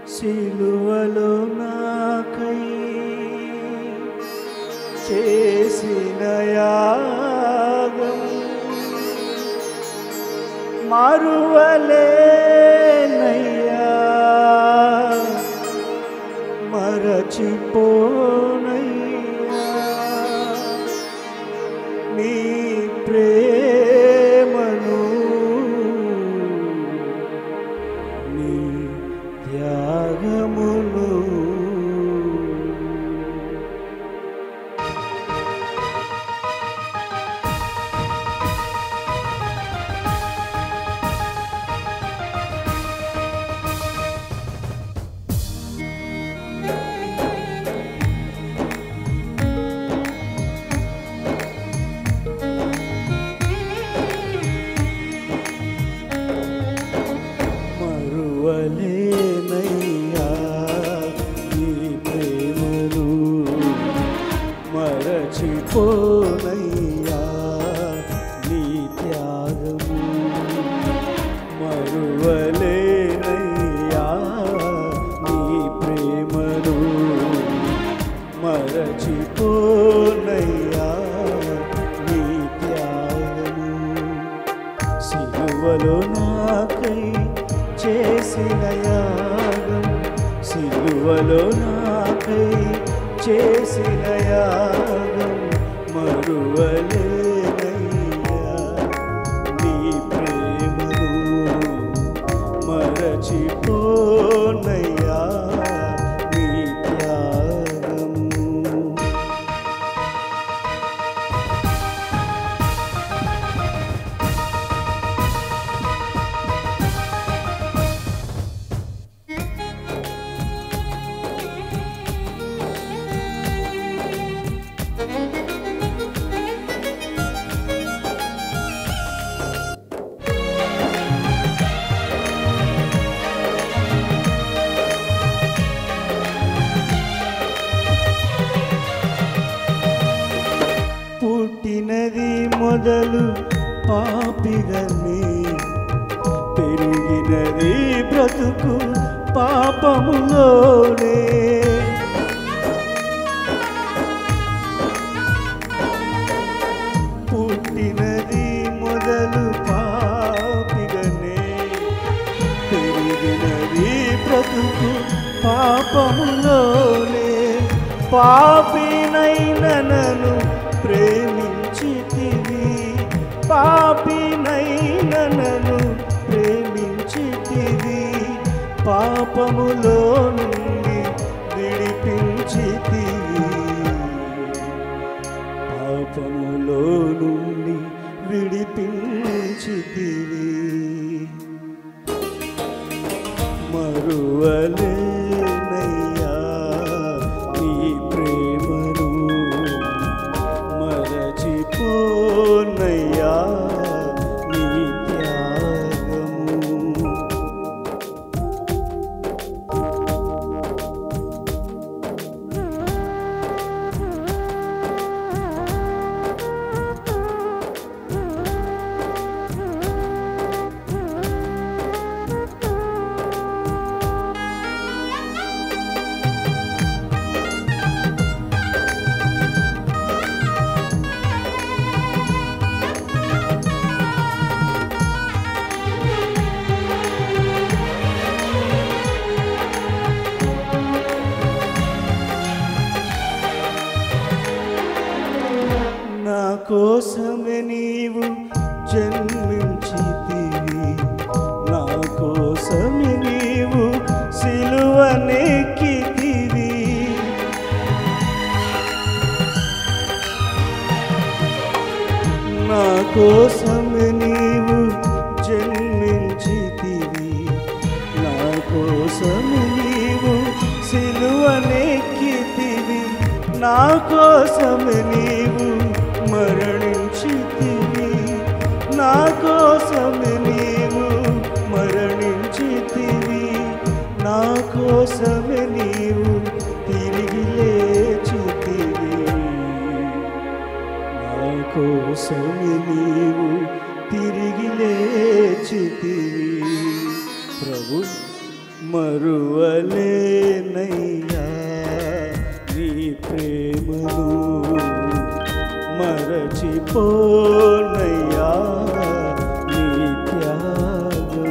సిలువలో నాకై చేసిన యాగం మరువలేనయ్యా మరచిపోనయ్యా నీ ప్రేమను నీ త్యాగమును మరువలేనయ్యా నీ ప్రేమను మరచిపోనయ్యా నీ త్యాగము మరువలేనయ్యా నీ ప్రేమను మరచిపోనయ్యా నీ త్యాగము సిలువలో నాకై చేసిన యాగం సిలువలో నాకై చేసిన యాగం మరువలేనయ్యా నీ ప్రేమను మరచిపోనయ్యా నీ త్యాగము పుట్టినది మొదలు పాపిగని పెరిగినది బ్రతుకు పాపములోనే పుట్టినది మొదలు పాపిగనే పెరిగినది బ్రతుకు పాపములోనే పాపినైన నన్ను ప్రేమించితివి పాపినైన నన్ను ప్రేమించితివి పాపములో నుండి విడిపించితివి పాపములో నుండి విడిపించితివి మరువలేనయ్యా నీ ప్రేమను మరచిపోనయ్యా నీ త్యాగము నా కోసమే నీవు జన్మించితివి నా కోసమే నీవు సిలువనెక్కితివి నా కోసమే నీవు జన్మించితివి నా కోసమే నీవు సిలువనెక్కితివి నా కోసమే నీవు మరణించితివి నా కోసమే నీవు మరణించితివి నా కోసమే నీవు తిరిగి లేచితివి నా కోసమే నీవు తిరిగి లేచితివి ప్రభు మరువలేనయ్యా నీ ప్రేమను మరచిపోనయ్యా నీ త్యాగము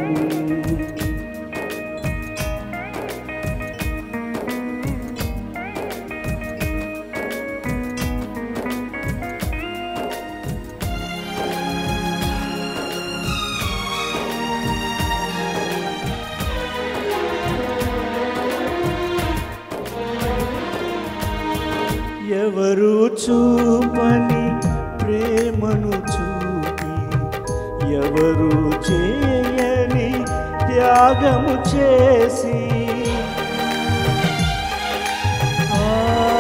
ఎవరు చూపని ప్రేమను చూపి ఎవరు చేయని త్యాగము చేసి ఆ,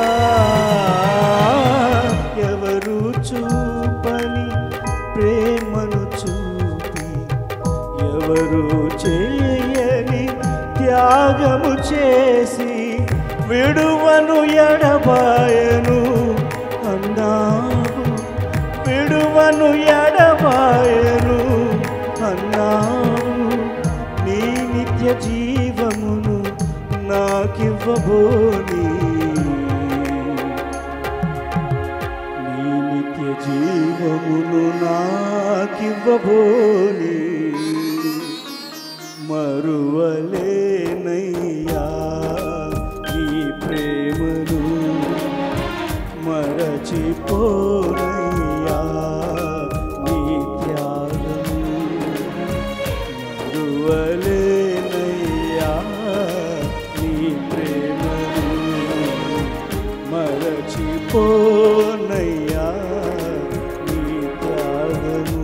ఎవరు చూపని ప్రేమను చూపి ఎవరు చేయని త్యాగము చేసి విడువను ఎడబాయను అన్నావు విడువను ఎడబాయను అన్నావు నీ నిత్య జీవమును నాకివ్వబోని నీ నిత్య జీవమును నాకివ్వబోని మరువలేనయ్యా నీ ప్రేమను మరచిపోనయ్యా నీ త్యాగము మరువలేనయ్యా నీ ప్రేమను మరచిపోనయ్యా నీ త్యాగము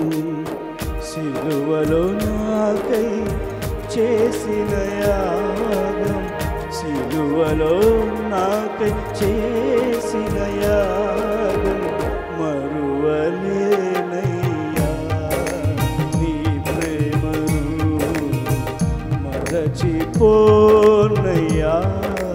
సిలువలో నాకై చేసిన యాగం సిలువలో నాకై చేసిన యాగం మరువలేనయ్యా నీ ప్రేమను మరచిపోనయ్యా